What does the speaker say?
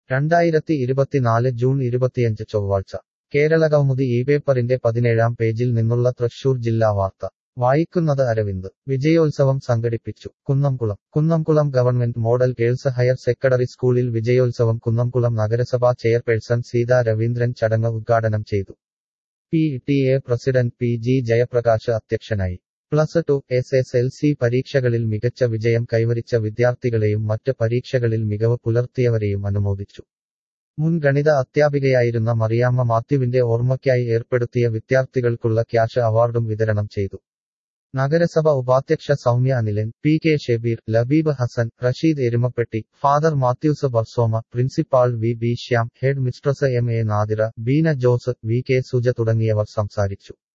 രണ്ടായിരത്തി ഇരുപത്തിനാല് ജൂൺ ഇരുപത്തിയഞ്ച് ചൊവ്വാഴ്ച കേരള കൗമുദി ഈ പേപ്പറിന്റെ പതിനേഴാം പേജിൽ നിന്നുള്ള തൃശൂർ ജില്ലാ വാർത്ത വായിക്കുന്നത് അരവിന്ദ് വിജയോത്സവം സംഘടിപ്പിച്ചു Kunnamkulam Kunnamkulam government model girls higher secondary സ്കൂളിൽ വിജയോത്സവം കുന്നംകുളം നഗരസഭാ ചെയർപേഴ്സൺ സീതാ രവീന്ദ്രൻ ചടങ്ങ് ഉദ്ഘാടനം ചെയ്തു P T A president P G Jayaprakash അധ്യക്ഷനായി plus two S S L C പരീക്ഷകളിൽ മികച്ച വിജയം കൈവരിച്ച വിദ്യാർത്ഥികളെയും മറ്റ് പരീക്ഷകളിൽ മികവ് പുലർത്തിയവരെയും അനുമോദിച്ചു മുൻ ഗണിത അധ്യാപികയായിരുന്ന മറിയാമ്മ മാത്യുവിന്റെ ഓർമ്മയ്ക്കായി ഏർപ്പെടുത്തിയ വിദ്യാർത്ഥികൾക്കുള്ള ക്യാഷ് അവാർഡും വിതരണം ചെയ്തു നഗരസഭ ഉപാധ്യക്ഷ Soumya Anilan P K Shebeer Labeeb Hassan Rasheed Erumapetty father Mathews Barsoma principal V B Shyam head mistress M A Nadira Beena Jose V K Suja തുടങ്ങിയവർ സംസാരിച്ചു